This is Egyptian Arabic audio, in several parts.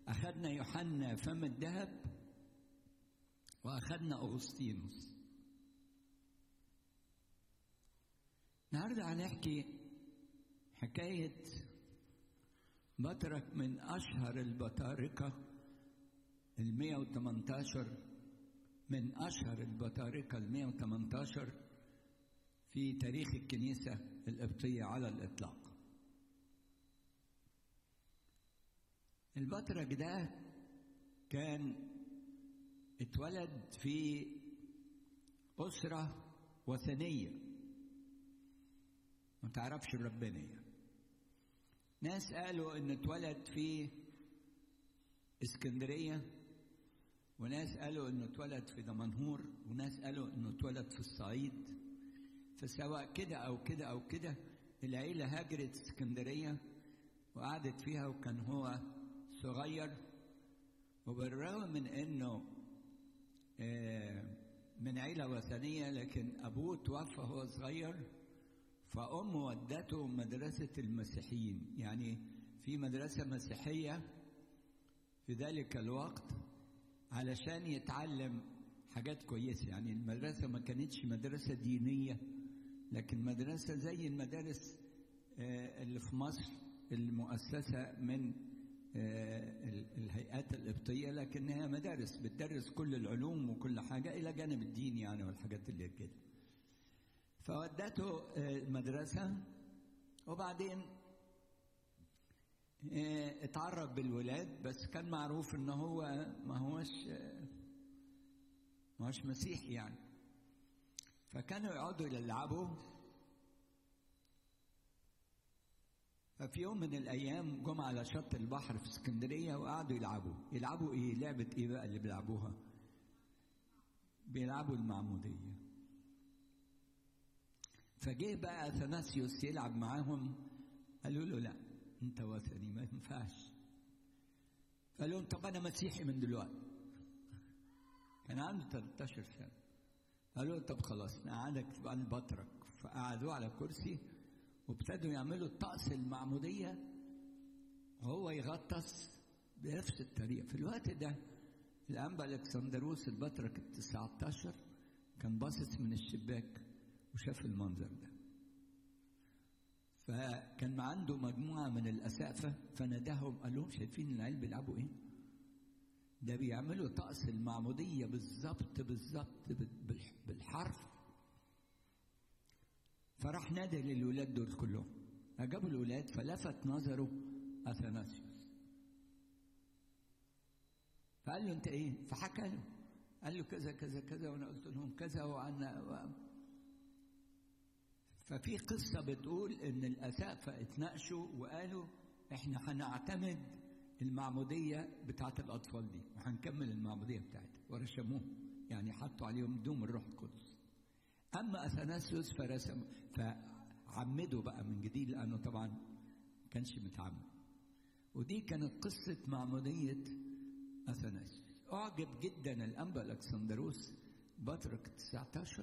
أخذنا يوحنا فم الذهب وأخذنا أغسطينوس النهارده هنحكي حكاية بطرك من أشهر البطاركة ال 118 من أشهر البطاركة ال 118 في تاريخ الكنيسة القبطية على الإطلاق. البطرك ده كان اتولد في أسرة وثنية ما تعرفش ربنا يعني. ناس قالوا إن اتولد في اسكندرية وناس قالوا إنه اتولد في دمنهور وناس قالوا إنه اتولد في الصعيد فسواء كده أو كده أو كده العيلة هاجرت اسكندرية وقعدت فيها وكان هو صغير وبالرغم من انه من عيله وثنيه لكن ابوه توفى وهو صغير فامه ودته مدرسه المسيحيين يعني في مدرسه مسيحيه في ذلك الوقت علشان يتعلم حاجات كويسه يعني المدرسه ما كانتش مدرسه دينيه لكن مدرسه زي المدارس اللي في مصر المؤسسه من الهيئات القبطية لكنها مدارس بتدرس كل العلوم وكل حاجة إلى جانب الدين يعني والحاجات اللي كده فودته المدرسة وبعدين اتعرف بالولاد بس كان معروف ان هو ما هوش ما هوش مسيحي يعني فكانوا يقعدوا يلعبوا ففي يوم من الايام جم على شط البحر في اسكندريه وقعدوا يلعبوا يلعبوا ايه لعبه ايه بقى اللي بيلعبوها بيلعبوا المعموديه فجه بقى اثناسيوس يلعب معاهم قالوا له لا انت وثني ما ينفعش قال لهم طب انا مسيحي من دلوقتي كان عنده 13 سنه قالوا له طب خلاص نقعدك تبقى البطرك فقعدوه على كرسي وابتدوا يعملوا الطقس المعمودية وهو يغطس بنفس الطريقة في الوقت ده الأنبا الكسندروس البطرك التسعة عشر كان باصص من الشباك وشاف المنظر ده فكان عنده مجموعة من الأسقفة فناداهم قال لهم شايفين العيال بيلعبوا إيه؟ ده بيعملوا طقس المعمودية بالظبط بالظبط بالحرف فراح نادى للولاد دول كلهم أجابوا الولاد فلفت نظره أثناسيوس فقال له أنت إيه؟ فحكى له قال له كذا كذا كذا وأنا قلت لهم كذا وأنا و... ففي قصة بتقول إن الأسقفة اتناقشوا وقالوا إحنا هنعتمد المعمودية بتاعت الأطفال دي وهنكمل المعمودية بتاعتها ورشموه يعني حطوا عليهم دوم الروح القدس أما أثناسيوس فرسم فعمده بقى من جديد لأنه طبعا كانش متعمد ودي كانت قصة معمودية أثناسيوس أعجب جدا الأنبا الأكسندروس بطرك 19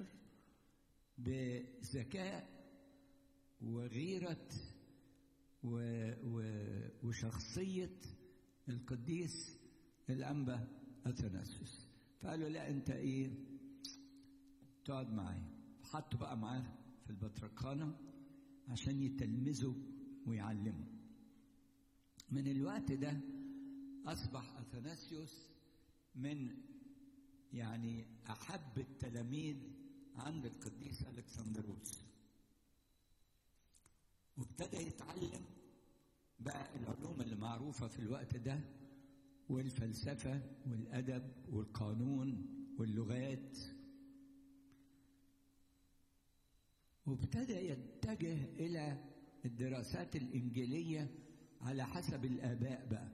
بذكاء وغيرة و و وشخصية القديس الأنبا أثناسيوس فقالوا لا أنت إيه تقعد معايا حطوا بقى معاه في البطرخانة عشان يتلمذوا ويعلموا من الوقت ده أصبح أثناسيوس من يعني أحب التلاميذ عند القديس ألكسندروس وابتدى يتعلم بقى العلوم اللي معروفة في الوقت ده والفلسفة والأدب والقانون واللغات وابتدى يتجه إلى الدراسات الإنجيلية على حسب الآباء بقى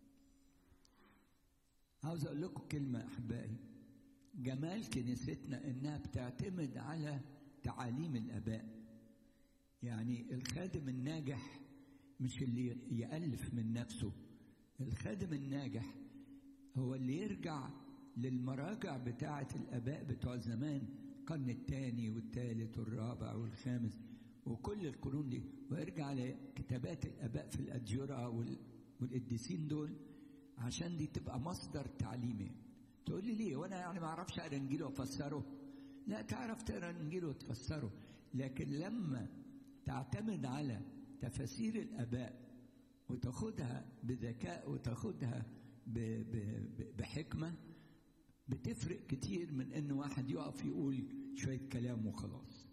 عاوز أقول لكم كلمة أحبائي جمال كنيستنا إنها بتعتمد على تعاليم الآباء يعني الخادم الناجح مش اللي يألف من نفسه الخادم الناجح هو اللي يرجع للمراجع بتاعة الآباء بتوع زمان القرن الثاني والثالث والرابع والخامس وكل القرون دي ويرجع لكتابات الآباء في الأديرة والقديسين دول عشان دي تبقى مصدر تعليمي تقول لي ليه وانا يعني ما اعرفش اقرا انجيل وافسره لا تعرف تقرا انجيل وتفسره لكن لما تعتمد على تفاسير الاباء وتاخدها بذكاء وتاخدها بحكمه بتفرق كتير من ان واحد يقف يقول شويه كلام وخلاص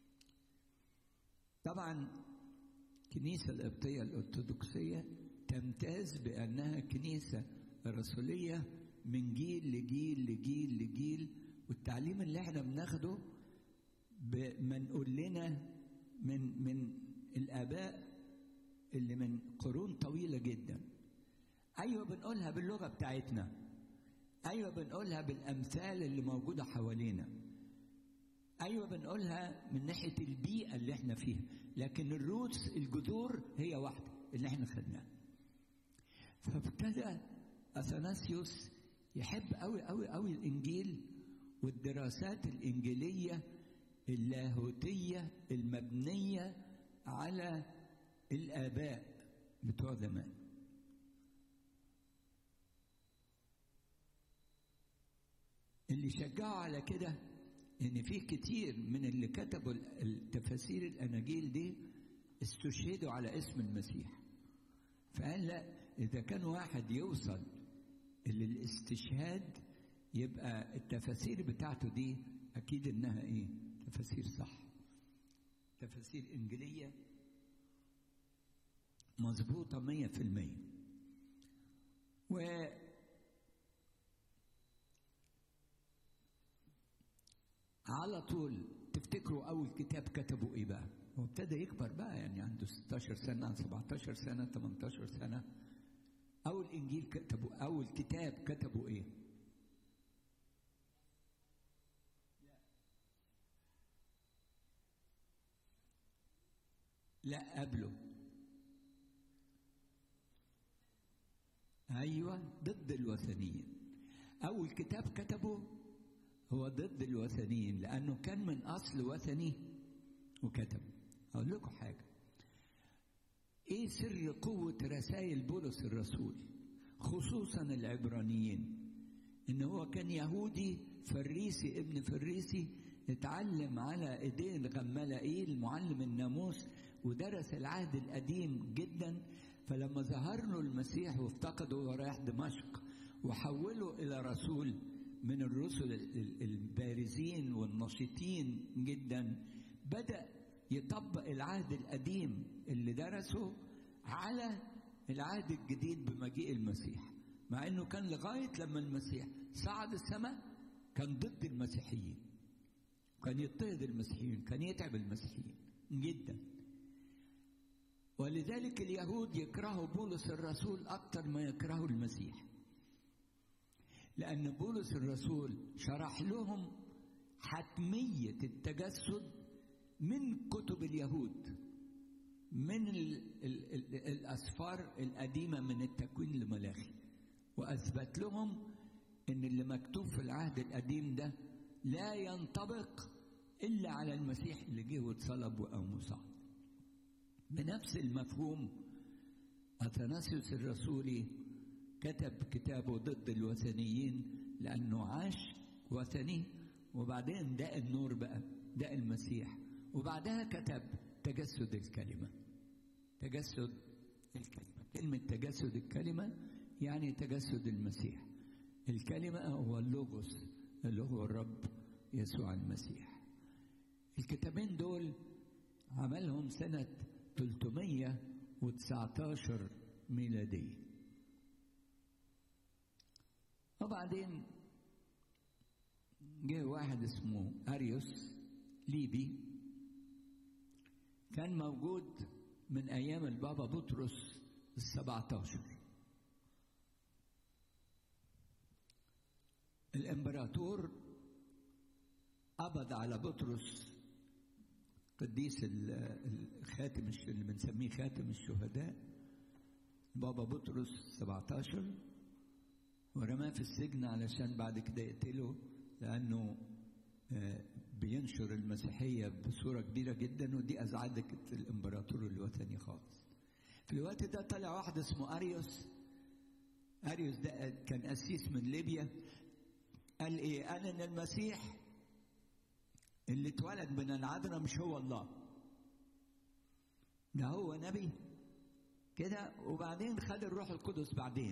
طبعا الكنيسه القبطيه الارثوذكسيه تمتاز بانها كنيسه رسوليه من جيل لجيل لجيل لجيل والتعليم اللي احنا بناخده منقول لنا من من الاباء اللي من قرون طويله جدا ايوه بنقولها باللغه بتاعتنا ايوه بنقولها بالامثال اللي موجوده حوالينا ايوه بنقولها من ناحيه البيئه اللي احنا فيها لكن الروتس الجذور هي واحده اللي احنا خدناها فابتدى اثناسيوس يحب قوي قوي قوي الانجيل والدراسات الانجيليه اللاهوتيه المبنيه على الاباء بتوع زمان اللي شجعوا على كده ان في كتير من اللي كتبوا التفاسير الاناجيل دي استشهدوا على اسم المسيح فقال لا اذا كان واحد يوصل للاستشهاد يبقى التفاسير بتاعته دي اكيد انها ايه تفاسير صح تفاسير انجيليه مظبوطه مية في المية و على طول تفتكروا اول كتاب كتبوا ايه بقى هو ابتدى يكبر بقى يعني عنده 16 سنه 17 سنه 18 سنه اول انجيل كتبوا اول كتاب كتبوا ايه لا قبله ايوه ضد الوثنيين اول كتاب كتبه هو ضد الوثنيين لانه كان من اصل وثني وكتب اقول لكم حاجه ايه سر قوه رسائل بولس الرسول خصوصا العبرانيين ان هو كان يهودي فريسي ابن فريسي اتعلم على ايدين غمالائيل معلم الناموس ودرس العهد القديم جدا فلما ظهر له المسيح وافتقده وهو رايح دمشق وحوله الى رسول من الرسل البارزين والنشيطين جدا بدا يطبق العهد القديم اللي درسه على العهد الجديد بمجيء المسيح مع انه كان لغايه لما المسيح صعد السماء كان ضد المسيحيين كان يضطهد المسيحيين كان يتعب المسيحيين جدا ولذلك اليهود يكرهوا بولس الرسول اكثر ما يكرهوا المسيح لأن بولس الرسول شرح لهم حتمية التجسد من كتب اليهود من ال ال ال الأسفار القديمة من التكوين لملاخي وأثبت لهم إن اللي مكتوب في العهد القديم ده لا ينطبق إلا على المسيح اللي جه واتصلب وقام وصعد بنفس المفهوم أثناسيوس الرسولي كتب كتابه ضد الوثنيين لأنه عاش وثني وبعدين داء النور بقى داء المسيح وبعدها كتب تجسد الكلمة تجسد الكلمة كلمة تجسد الكلمة يعني تجسد المسيح الكلمة هو اللوغوس اللي هو الرب يسوع المسيح الكتابين دول عملهم سنة 319 ميلادية وبعدين جه واحد اسمه أريوس ليبي كان موجود من أيام البابا بطرس السبعتاشر الإمبراطور قبض على بطرس قديس الخاتم اللي بنسميه خاتم الشهداء بابا بطرس 17 ورماه في السجن علشان بعد كده يقتله لانه بينشر المسيحيه بصوره كبيره جدا ودي ازعجت الامبراطور الوثني خالص. في الوقت ده طلع واحد اسمه اريوس اريوس ده كان قسيس من ليبيا قال ايه قال ان المسيح اللي اتولد من العذراء مش هو الله ده هو نبي كده وبعدين خد الروح القدس بعدين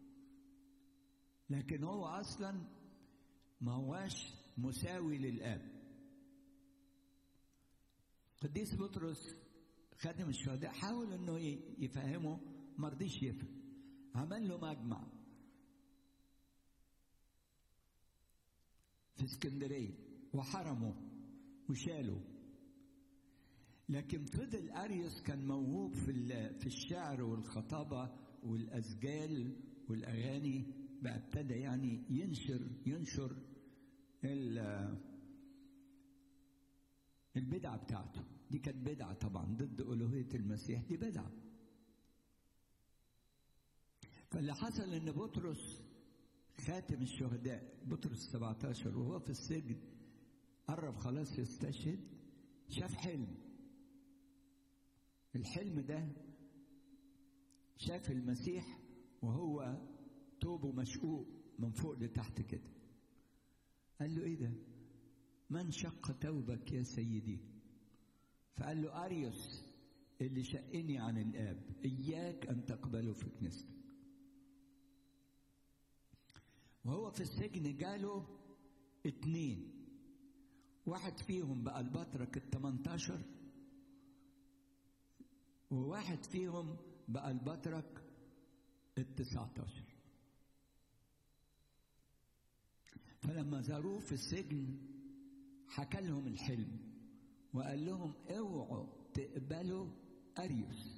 لكن هو اصلا ما هواش مساوي للاب قديس بطرس خادم الشهداء حاول انه يفهمه ما رضيش يفهم عمل له مجمع في اسكندريه وحرمه وشاله لكن فضل اريوس كان موهوب في في الشعر والخطابه والاسجال والاغاني بقى ابتدى يعني ينشر ينشر البدعه بتاعته دي كانت بدعه طبعا ضد الوهيه المسيح دي بدعه فاللي حصل ان بطرس خاتم الشهداء بطرس 17 وهو في السجن قرب خلاص يستشهد شاف حلم الحلم ده شاف المسيح وهو توبه مشقوق من فوق لتحت كده قال له ايه ده من شق توبك يا سيدي فقال له اريوس اللي شقني عن الاب اياك ان تقبله في كنيستك وهو في السجن جاله اتنين واحد فيهم بقى البطرك ال 18 وواحد فيهم بقى البطرك ال 19 فلما زاروه في السجن حكى لهم الحلم وقال لهم اوعوا تقبلوا اريوس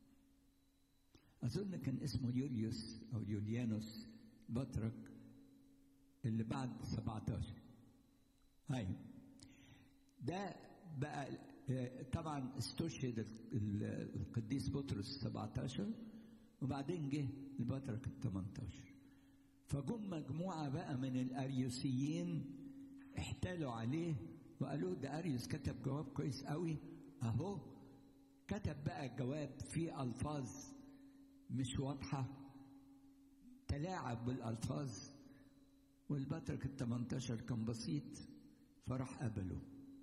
اظن كان اسمه يوليوس او يوليانوس بطرك اللي بعد 17 هاي ده بقى طبعا استشهد القديس بطرس 17 وبعدين جه البطرك ال 18 فجم مجموعة بقى من الأريوسيين احتالوا عليه وقالوا ده أريوس كتب جواب كويس قوي أهو كتب بقى الجواب فيه ألفاظ مش واضحة تلاعب بالألفاظ والبطرك ال 18 كان بسيط فراح قبله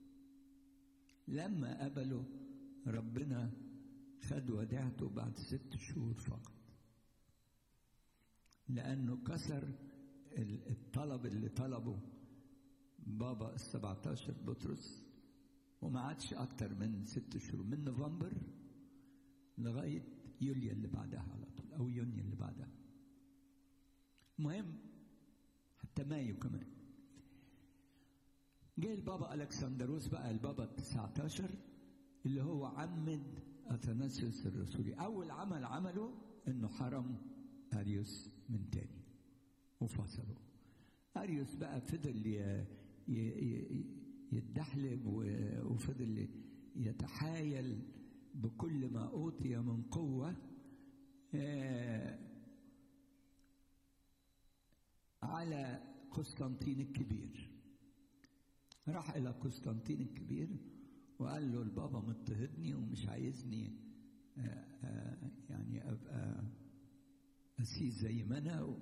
لما قبله ربنا خد وديعته بعد ست شهور فقط لأنه كسر الطلب اللي طلبه بابا السبعتاشر بطرس وما عادش أكتر من ست شهور من نوفمبر لغاية يوليو اللي بعدها على طول أو يونيو اللي بعدها المهم حتى مايو كمان جه البابا الكسندروس بقى البابا ال 19 اللي هو عمد اثناسيوس الرسولي اول عمل عمله انه حرم اريوس من تاني وفصله اريوس بقى فضل يتدحلب وفضل يتحايل بكل ما اوتي من قوه على قسطنطين الكبير راح إلى قسطنطين الكبير وقال له البابا مضطهدني ومش عايزني آآ آآ يعني أبقى أسيس زي ما أنا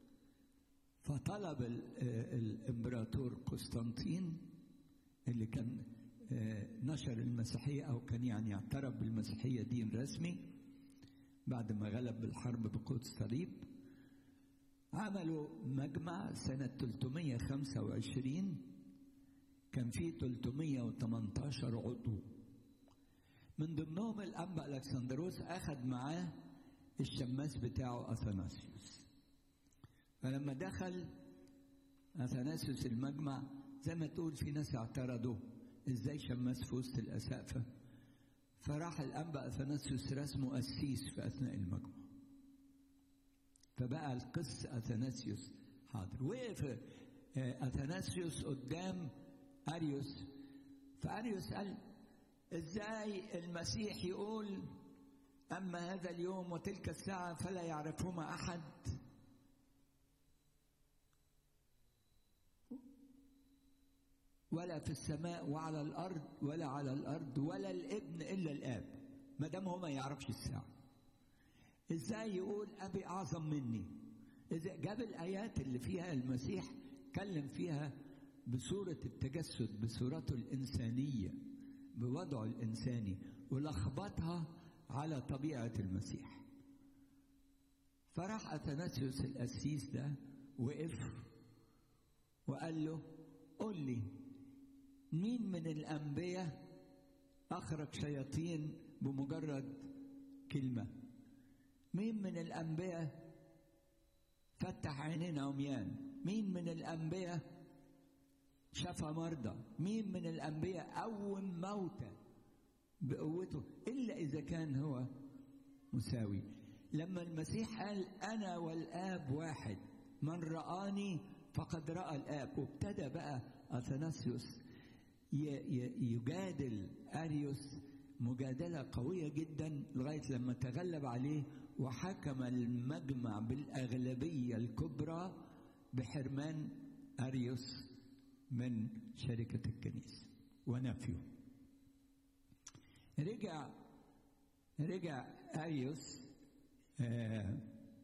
فطلب الإمبراطور قسطنطين اللي كان نشر المسيحية أو كان يعني اعترف بالمسيحية دين رسمي بعد ما غلب بالحرب بقوة الصليب عملوا مجمع سنة 325 كان فيه 318 عضو من ضمنهم الأنبا الكسندروس أخذ معاه الشماس بتاعه أثناسيوس فلما دخل أثناسيوس المجمع زي ما تقول في ناس اعترضوا ازاي شماس في وسط الأسقفة فراح الأنبا أثناسيوس رسمه قسيس في أثناء المجمع فبقى القس أثناسيوس حاضر وقف أثناسيوس قدام أريوس فأريوس قال إزاي المسيح يقول أما هذا اليوم وتلك الساعة فلا يعرفهما أحد ولا في السماء وعلى الأرض ولا على الأرض ولا الابن إلا الآب ما دام هو ما يعرفش الساعة إزاي يقول أبي أعظم مني إذا جاب الآيات اللي فيها المسيح كلم فيها بصورة التجسد بصورته الإنسانية بوضعه الإنساني ولخبطها على طبيعة المسيح فراح أثناسيوس القسيس ده وقف وقال له قل لي مين من الأنبياء أخرج شياطين بمجرد كلمة مين من الأنبياء فتح عينين عميان مين من الأنبياء شفى مرضى مين من الأنبياء قوم موتى بقوته إلا إذا كان هو مساوي لما المسيح قال أنا والآب واحد من رآني فقد رأى الآب وابتدى بقى أثناسيوس يجادل أريوس مجادلة قوية جدا لغاية لما تغلب عليه وحكم المجمع بالأغلبية الكبرى بحرمان أريوس من شركة الكنيسة ونفيه رجع رجع أريوس آه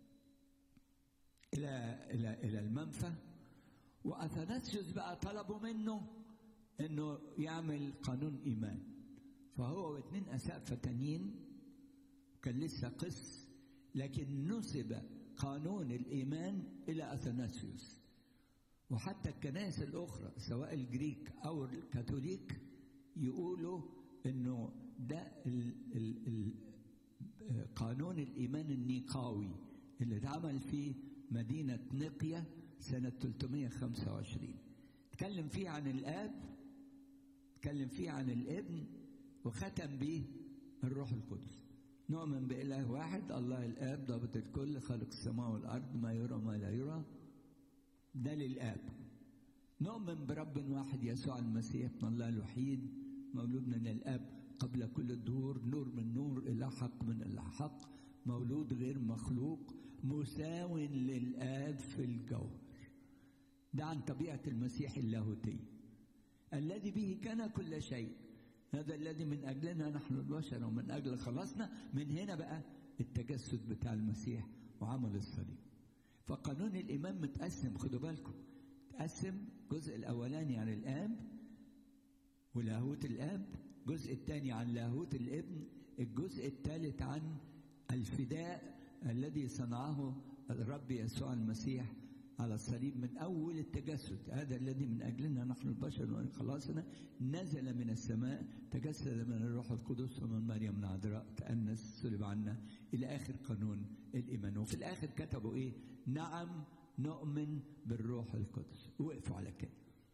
إلى إلى إلى المنفى وأثناسيوس بقى طلبوا منه إنه يعمل قانون إيمان فهو واثنين أسقفة تانيين كان لسه قس لكن نسب قانون الإيمان إلى أثناسيوس وحتى الكنائس الأخرى سواء الجريك أو الكاثوليك يقولوا إنه ده ال ال ال قانون الإيمان النيقاوي اللي اتعمل في مدينة نقية سنة 325 اتكلم فيه عن الآب اتكلم فيه عن الابن وختم به الروح القدس نؤمن بإله واحد الله الآب ضابط الكل خالق السماء والأرض ما يرى وما لا يرى ده للآب نؤمن برب واحد يسوع المسيح ابن الله الوحيد مولود من الآب قبل كل الدهور نور من نور إلى حق من إلى حق مولود غير مخلوق مساو للآب في الجوهر ده عن طبيعة المسيح اللاهوتي الذي به كان كل شيء هذا الذي من أجلنا نحن البشر ومن أجل خلاصنا من هنا بقى التجسد بتاع المسيح وعمل الصليب فقانون الإيمان متقسم خدوا بالكم متقسم الجزء الأولاني عن الآب ولاهوت الآب الجزء الثاني عن لاهوت الابن الجزء الثالث عن الفداء الذي صنعه الرب يسوع المسيح على الصليب من أول التجسد هذا الذي من أجلنا نحن البشر ومن خلاصنا نزل من السماء تجسد من الروح القدس ومن مريم العذراء تأنس صلب عنا إلى آخر قانون الإيمان وفي الآخر كتبوا إيه نعم نؤمن بالروح القدس وقفوا على كده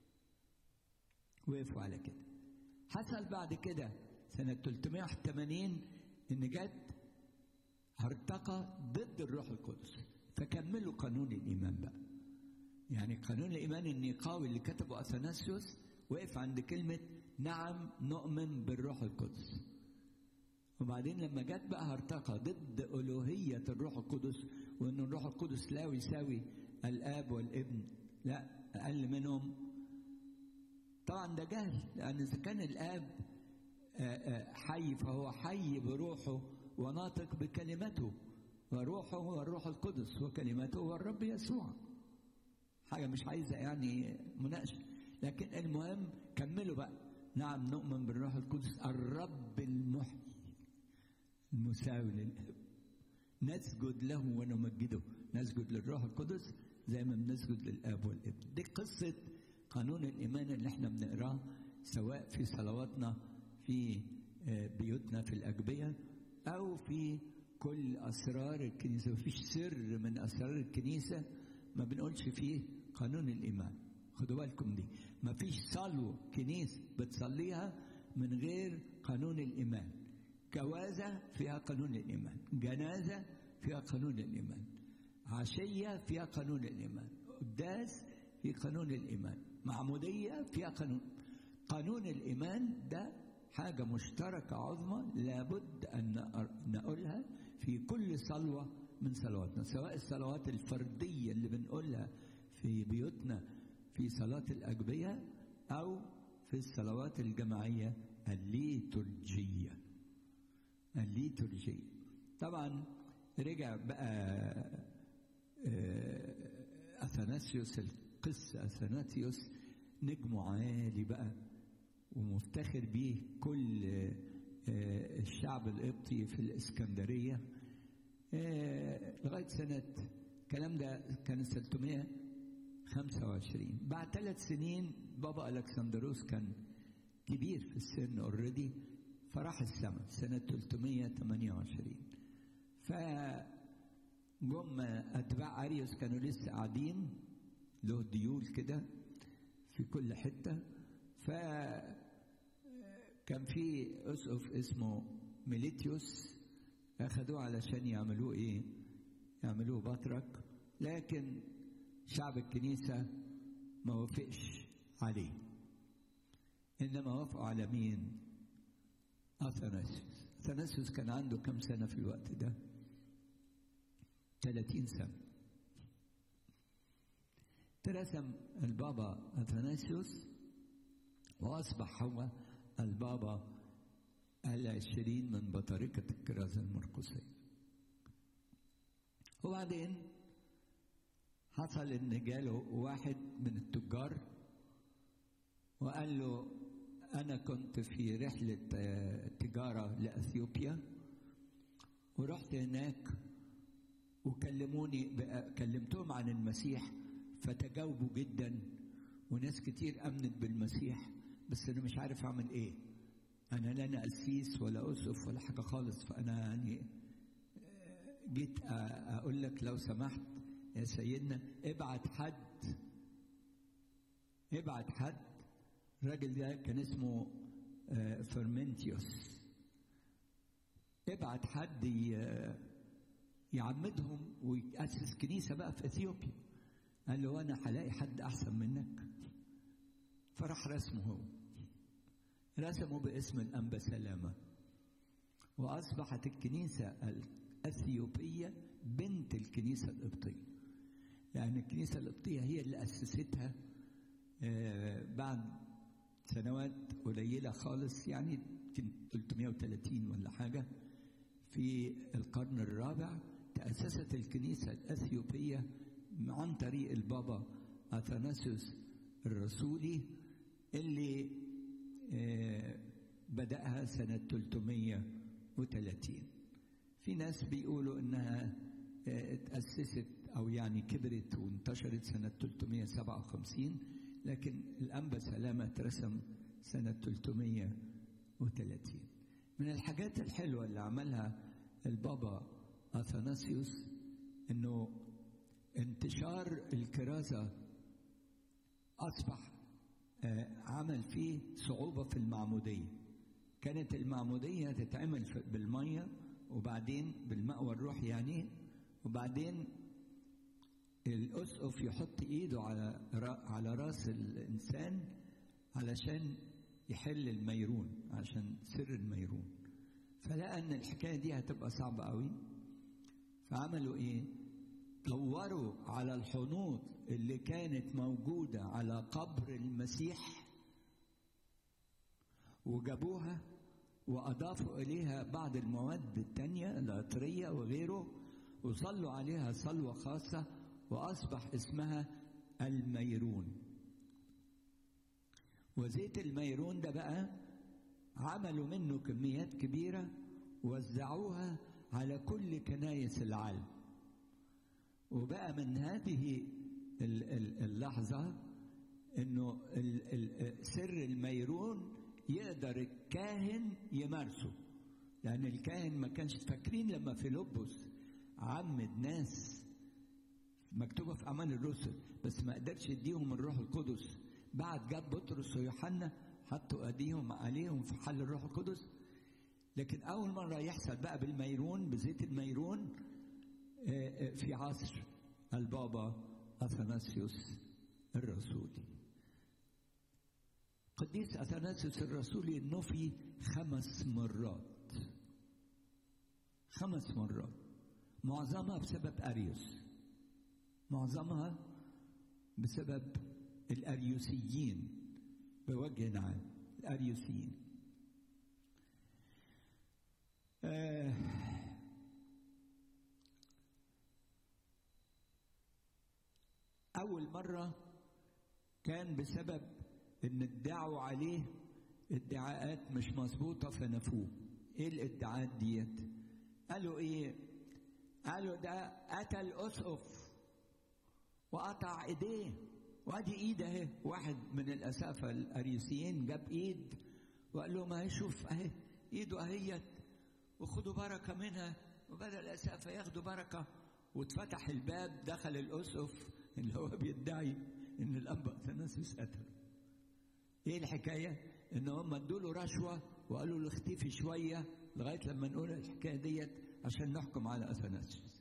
وقفوا على كده حصل بعد كده سنة 380 إن جت هرطقة ضد الروح القدس فكملوا قانون الإيمان بقى يعني قانون الإيمان النيقاوي اللي كتبه أثناسيوس وقف عند كلمة نعم نؤمن بالروح القدس وبعدين لما جت بقى هرطقة ضد ألوهية الروح القدس وإن الروح القدس لا يساوي الآب والابن لا أقل منهم طبعا ده جهل لأن إذا كان الآب حي فهو حي بروحه وناطق بكلمته وروحه هو الروح القدس وكلمته هو الرب يسوع حاجة مش عايزة يعني مناقشة لكن المهم كملوا بقى نعم نؤمن بالروح القدس الرب المحيي المساوي للآب نسجد له ونمجده نسجد للروح القدس زي ما بنسجد للآب والابن دي قصة قانون الإيمان اللي احنا بنقراه سواء في صلواتنا في بيوتنا في الأجبية أو في كل أسرار الكنيسة مفيش سر من أسرار الكنيسة ما بنقولش فيه قانون الإيمان خدوا بالكم دي مفيش صلوة كنيسة بتصليها من غير قانون الإيمان جوازة فيها قانون الإيمان جنازة فيها قانون الإيمان عشية فيها قانون الإيمان قداس في قانون الإيمان معمودية فيها قانون قانون الإيمان ده حاجة مشتركة عظمى لابد أن نقولها في كل صلوة من صلواتنا سواء الصلوات الفردية اللي بنقولها في بيوتنا في صلاة الأجبية أو في الصلوات الجماعية الليتورجية الليتورجية طبعا رجع بقى أثناسيوس القس أثناسيوس نجمه عالي بقى ومفتخر بيه كل الشعب القبطي في الإسكندرية لغاية سنة الكلام ده كان 625 بعد ثلاث سنين بابا ألكسندروس كان كبير في السن اوريدي فراح السماء سنة 328 ف جم أتباع أريوس كانوا لسه قاعدين له ديول كده في كل حتة ف كان في أسقف اسمه ميليتيوس أخدوه علشان يعملوه إيه؟ يعملوه بطرك لكن شعب الكنيسة ما وافقش عليه إنما وافقوا على مين؟ أثناسيوس أثناسيوس كان عنده كم سنة في الوقت ده؟ 30 سنة ترسم البابا أثناسيوس وأصبح هو البابا العشرين من بطريقة الكرازة المرقسية وبعدين حصل إن جاله واحد من التجار وقال له أنا كنت في رحلة تجارة لأثيوبيا ورحت هناك وكلموني كلمتهم عن المسيح فتجاوبوا جدا وناس كتير امنت بالمسيح بس انا مش عارف اعمل ايه انا لا انا قسيس ولا اسقف ولا حاجه خالص فانا يعني جيت اقول لك لو سمحت يا سيدنا ابعت حد ابعت حد الراجل ده كان اسمه فرمنتيوس ابعت حد يعمدهم ويأسس كنيسة بقى في أثيوبيا قال له أنا هلاقي حد أحسن منك فراح رسمه هو رسمه باسم الأنبا سلامة وأصبحت الكنيسة الأثيوبية بنت الكنيسة القبطية لأن الكنيسة القبطية هي اللي أسستها بعد سنوات قليلة خالص يعني يمكن 330 ولا حاجة في القرن الرابع تأسست الكنيسة الأثيوبية عن طريق البابا أثناسيوس الرسولي اللي بدأها سنة 330 في ناس بيقولوا إنها اتأسست أو يعني كبرت وانتشرت سنة 357 لكن الأنبا سلامة اترسم سنة 330 من الحاجات الحلوة اللي عملها البابا أثناسيوس إنه انتشار الكرازة أصبح عمل فيه صعوبة في المعمودية كانت المعمودية تتعمل بالمية وبعدين بالمأوى الروح يعني وبعدين الأسقف يحط إيده على على راس الإنسان علشان يحل الميرون عشان سر الميرون فلقى ان الحكايه دي هتبقى صعبه قوي فعملوا ايه دوروا على الحنوط اللي كانت موجوده على قبر المسيح وجابوها واضافوا اليها بعض المواد التانية العطريه وغيره وصلوا عليها صلوه خاصه واصبح اسمها الميرون وزيت الميرون ده بقى عملوا منه كميات كبيرة وزعوها على كل كنايس العالم وبقى من هذه اللحظة انه سر الميرون يقدر الكاهن يمارسه لأن الكاهن ما كانش فاكرين لما فيلبس عمد ناس مكتوبة في أعمال الرسل بس ما قدرش يديهم الروح القدس بعد جاب بطرس ويوحنا حطوا ايديهم عليهم في حل الروح القدس لكن اول مره يحصل بقى بالميرون بزيت الميرون في عصر البابا اثناسيوس الرسولي قديس اثناسيوس الرسولي نفي خمس مرات خمس مرات معظمها بسبب اريوس معظمها بسبب الاريوسيين بوجه عام الاريوسيين آه أول مرة كان بسبب إن ادعوا عليه ادعاءات مش مظبوطة فنفوه إيه الادعاءات ديت؟ قالوا إيه؟ قالوا ده قتل أسقف وقطع إيديه وادي ايد اهي واحد من الاسافه الاريسيين جاب ايد وقال له ما هي شوف اهي ايده اهيت وخدوا بركه منها وبدا الاسافه ياخدوا بركه واتفتح الباب دخل الاسقف اللي هو بيدعي ان الاب اثناسيوس قتله ايه الحكايه ان هم ادوا له رشوه وقالوا له اختفي شويه لغايه لما نقول الحكايه ديت عشان نحكم على اثناسيوس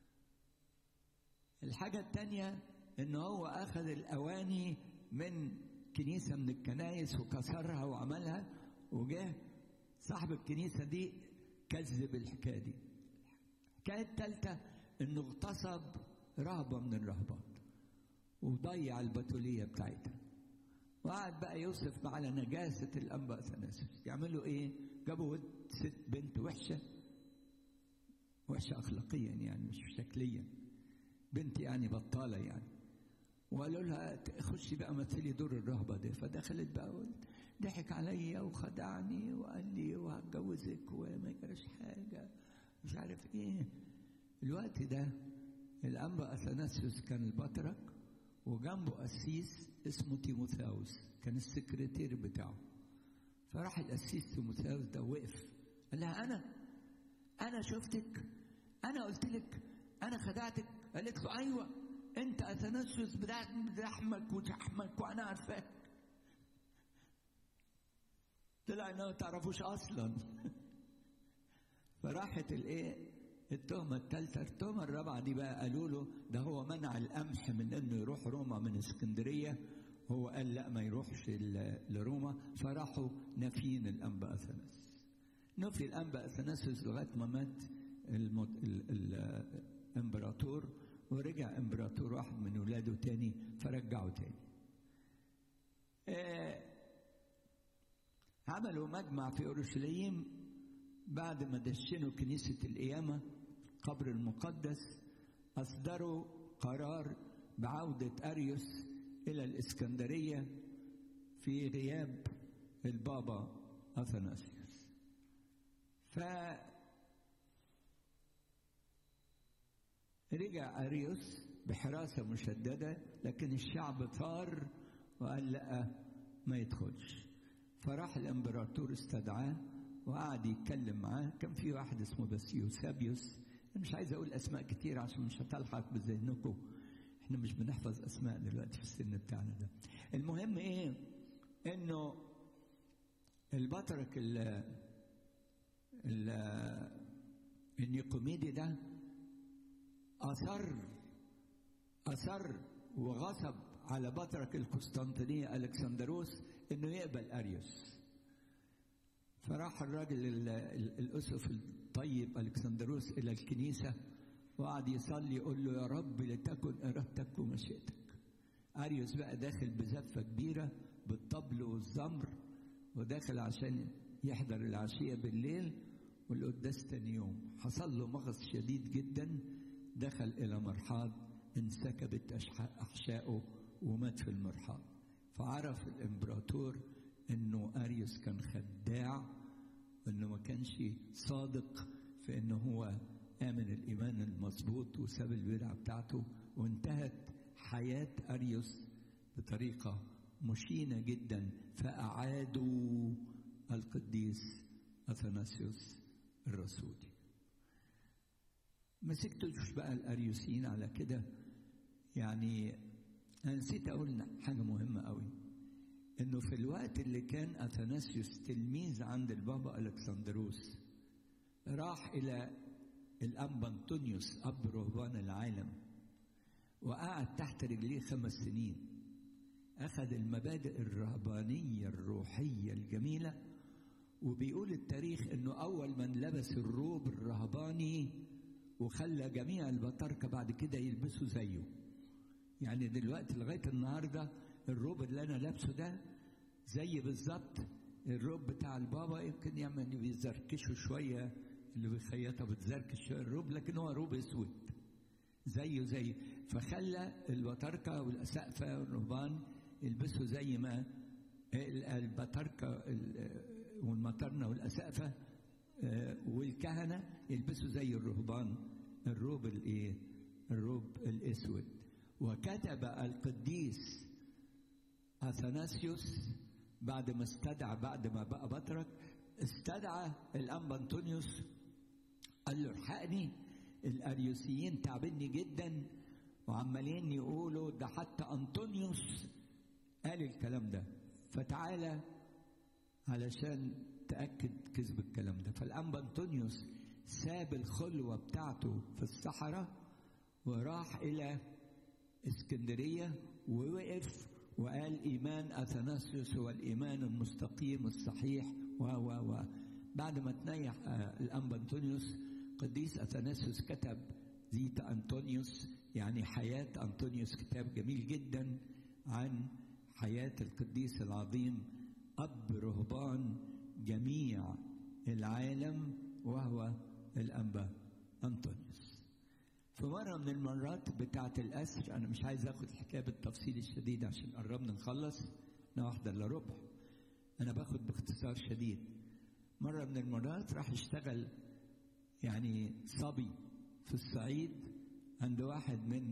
الحاجه الثانيه ان هو اخذ الاواني من كنيسه من الكنايس وكسرها وعملها وجه صاحب الكنيسه دي كذب الحكايه دي الحكايه الثالثه انه اغتصب رهبه من الرهبات وضيع البتوليه بتاعتها وقعد بقى يوصف على نجاسه الانبا اثناسيوس يعملوا ايه؟ جابوا ست بنت وحشه وحشه اخلاقيا يعني مش شكليا بنت يعني بطاله يعني وقالوا لها خشي بقى مثلي دور الرهبه دي فدخلت بقى ضحك عليا وخدعني وقال لي وهتجوزك وما يجراش حاجه مش عارف ايه الوقت ده الانبا اثناسيوس كان البطرك وجنبه قسيس اسمه تيموثاوس كان السكرتير بتاعه فراح القسيس تيموثاوس ده وقف قال لها انا انا شفتك انا قلت لك انا خدعتك قالت له ايوه انت اثناسيوس بتاعت لحمك وشحمك وانا عارفاك طلع انه ما تعرفوش اصلا فراحت الايه التهمه الثالثه التهمه الرابعه دي بقى قالوا له ده هو منع القمح من انه يروح روما من اسكندريه هو قال لا ما يروحش لروما فراحوا نافيين الانبا اثناسيوس نفي الانبا اثناسيوس لغايه ما مات المت... ال... ال... الامبراطور ورجع امبراطور واحد من ولاده تاني فرجعه تاني آه عملوا مجمع في اورشليم بعد ما دشنوا كنيسه القيامه القبر المقدس اصدروا قرار بعوده اريوس الى الاسكندريه في غياب البابا اثناسيوس ف رجع أريوس بحراسة مشددة لكن الشعب ثار وقال لا ما يدخلش فراح الامبراطور استدعاه وقعد يتكلم معاه كان في واحد اسمه بس يوسابيوس مش عايز اقول اسماء كتير عشان مش هتلحق بذهنكم احنا مش بنحفظ اسماء دلوقتي في السن بتاعنا ده المهم ايه انه البطرك ال ال النيقوميدي ده أصر أصر وغصب على بطرك القسطنطينية ألكسندروس إنه يقبل أريوس فراح الراجل الأسقف الطيب ألكسندروس إلى الكنيسة وقعد يصلي يقول له يا رب لتكن إرادتك ومشيئتك أريوس بقى داخل بزفة كبيرة بالطبل والزمر وداخل عشان يحضر العشية بالليل والقداس تاني يوم حصل له مغص شديد جدا دخل إلى مرحاض انسكبت أحشائه ومات في المرحاض فعرف الإمبراطور إنه أريوس كان خداع وإنه ما كانش صادق في إنه هو آمن الإيمان المظبوط وساب البدعة بتاعته وانتهت حياة أريوس بطريقة مشينة جدا فأعادوا القديس أثناسيوس الرسولي مسكتوش بقى الاريوسيين على كده يعني انا نسيت اقول حاجه مهمه قوي انه في الوقت اللي كان اثناسيوس تلميذ عند البابا الكسندروس راح الى الانبا انطونيوس اب رهبان العالم وقعد تحت رجليه خمس سنين اخذ المبادئ الرهبانيه الروحيه الجميله وبيقول التاريخ انه اول من لبس الروب الرهباني وخلى جميع البطاركه بعد كده يلبسوا زيه يعني دلوقتي لغايه النهارده الروب اللي انا لابسه ده زي بالظبط الروب بتاع البابا يمكن يعمل بيزركشوا شويه اللي بيخيطها بتزركش شويه الروب لكن هو روب اسود زيه زي فخلى البطاركة والأسقفة والرهبان يلبسوا زي ما البطاركة والمطرنة والأسقفة والكهنة يلبسوا زي الرهبان الروب الايه؟ الروب الاسود وكتب القديس اثناسيوس بعد ما استدعى بعد ما بقى بطرك استدعى الانبا انطونيوس قال له الحقني الاريوسيين تعبني جدا وعمالين يقولوا ده حتى انطونيوس قال الكلام ده فتعالى علشان تأكد كذب الكلام ده فالأنبا أنطونيوس ساب الخلوة بتاعته في الصحراء وراح إلى اسكندرية ووقف وقال إيمان أثناسيوس هو الإيمان المستقيم الصحيح و و و بعد ما تنيح الأنبا أنطونيوس قديس أثناسيوس كتب زيت أنطونيوس يعني حياة أنطونيوس كتاب جميل جدا عن حياة القديس العظيم أب رهبان جميع العالم وهو الأنبا أنطونيوس في مرة من المرات بتاعة الأسر أنا مش عايز أخد الحكاية بالتفصيل الشديد عشان قربنا نخلص أنا واحدة إلا ربع أنا باخد باختصار شديد مرة من المرات راح اشتغل يعني صبي في الصعيد عند واحد من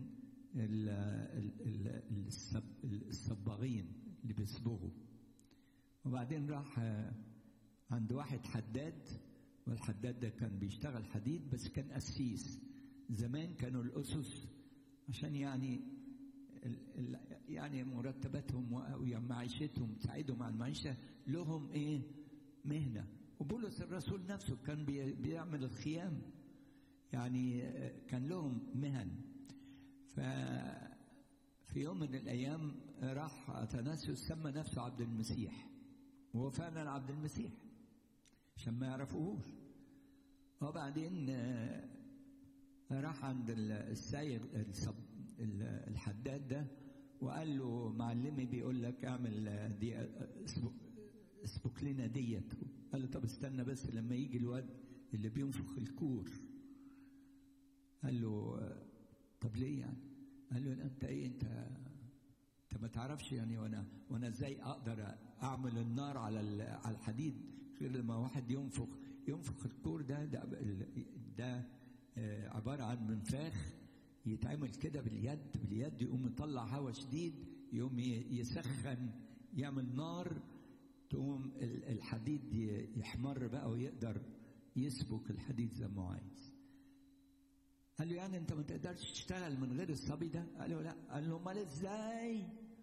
الصباغين اللي بيصبغوا وبعدين راح عند واحد حداد والحداد ده كان بيشتغل حديد بس كان قسيس زمان كانوا الأسس عشان يعني ال ال يعني مرتباتهم ومعيشتهم تساعدهم على المعيشة لهم إيه مهنة وبولس الرسول نفسه كان بي بيعمل الخيام يعني كان لهم مهن ف في يوم من الأيام راح أثناسيوس سمى نفسه عبد المسيح وهو فعلا عبد المسيح عشان ما يعرفوهوش وبعدين راح عند السايق الحداد ده وقال له معلمي بيقول لك اعمل دي اسبك لنا ديت قال له طب استنى بس لما يجي الواد اللي بينفخ الكور قال له طب ليه يعني؟ قال له انت ايه انت انت ما تعرفش يعني وانا وانا ازاي اقدر اعمل النار على على الحديد غير لما واحد ينفخ ينفخ الكور ده ده, ده عباره عن منفاخ يتعمل كده باليد باليد يقوم يطلع هواء شديد يقوم يسخن يعمل نار تقوم الحديد يحمر بقى ويقدر يسبك الحديد زي ما عايز قال له يعني انت ما تقدرش تشتغل من غير الصبي ده قال له لا قال له امال ازاي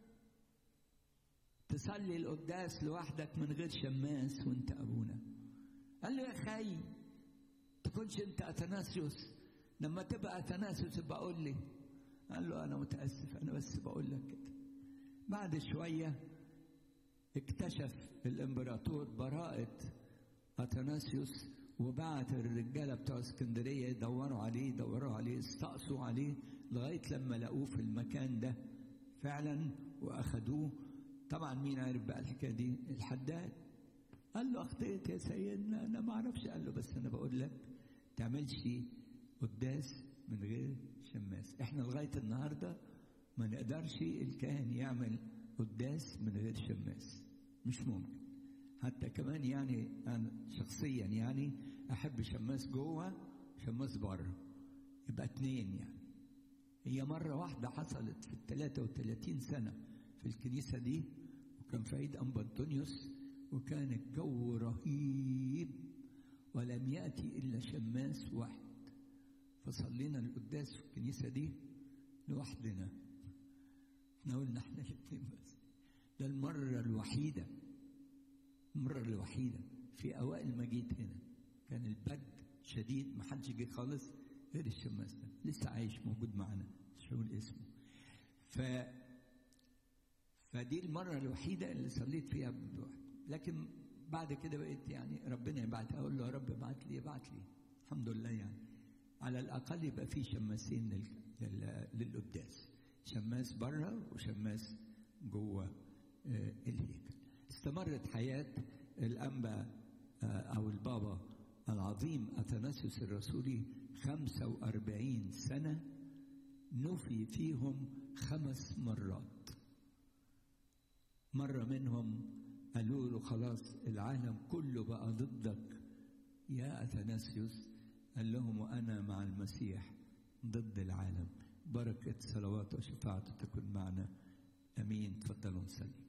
تصلي القداس لوحدك من غير شماس وانت ابونا قال له يا خي تكونش انت اثناسيوس لما تبقى اثناسيوس يبقى قول لي قال له انا متاسف انا بس بقول لك كده بعد شويه اكتشف الامبراطور براءه اثناسيوس وبعت الرجاله بتوع اسكندريه يدوروا عليه يدوروا عليه استقصوا عليه لغايه لما لقوه في المكان ده فعلا واخدوه طبعا مين عارف بقى الحكايه دي الحداد قال له اخطيت يا سيدنا انا ما اعرفش قال له بس انا بقول لك تعملش قداس من غير شماس احنا لغايه النهارده ما نقدرش الكاهن يعمل قداس من غير شماس مش ممكن حتى كمان يعني انا شخصيا يعني احب شماس جوه شماس بره يبقى اتنين يعني هي مرة واحدة حصلت في ال 33 سنة في الكنيسة دي وكان في عيد أنبا أنطونيوس وكان الجو رهيب ولم يأتي إلا شماس واحد فصلينا القداس في الكنيسة دي لوحدنا احنا قلنا احنا الاثنين بس ده المرة الوحيدة المرة الوحيدة في أوائل ما جيت هنا كان البرد شديد ما حدش جه خالص غير الشماس ده لسه عايش موجود معانا مش هقول اسمه ف فدي المرة الوحيدة اللي صليت فيها بواحد لكن بعد كده بقيت يعني ربنا يبعت اقول له يا رب ابعت لي ابعت لي الحمد لله يعني على الاقل يبقى في شماسين لل... لل... للقداس شماس بره وشماس جوه آه الهيكل استمرت حياه الانبا آه او البابا العظيم اثناسيوس الرسولي 45 سنه نفي فيهم خمس مرات مرة منهم قالوا له خلاص العالم كله بقى ضدك يا أثناسيوس قال لهم وأنا مع المسيح ضد العالم بركة صلواته وشفاعته تكون معنا أمين تفضلوا نصلي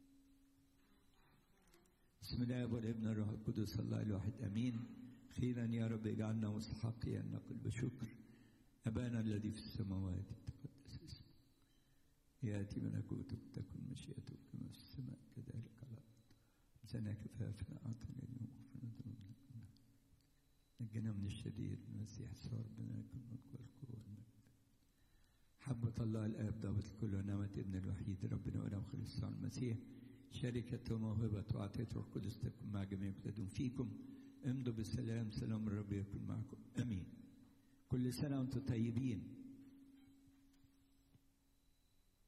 بسم الله والابن الروح القدس الله الواحد امين خيرا يا رب اجعلنا مستحقين ان نقول بشكر ابانا الذي في السماوات تقدس اسمك ياتي ملكوتك تكن مشيئتك كما في السماء كذلك على الارض سنة كفافنا اعطنا اليوم غفرنا ذنوبنا نجنا من الشرير المسيح يسوع ربنا يكون الملك والقوه والمجد حبة الله الآب ضابط الكل ونعمة ابن الوحيد ربنا ولم خلص المسيح شركة وموهبة وعطية الروح القدس تكون مع جميع يقتدون فيكم امضوا بالسلام سلام الرب يكون معكم امين كل سنة وانتم طيبين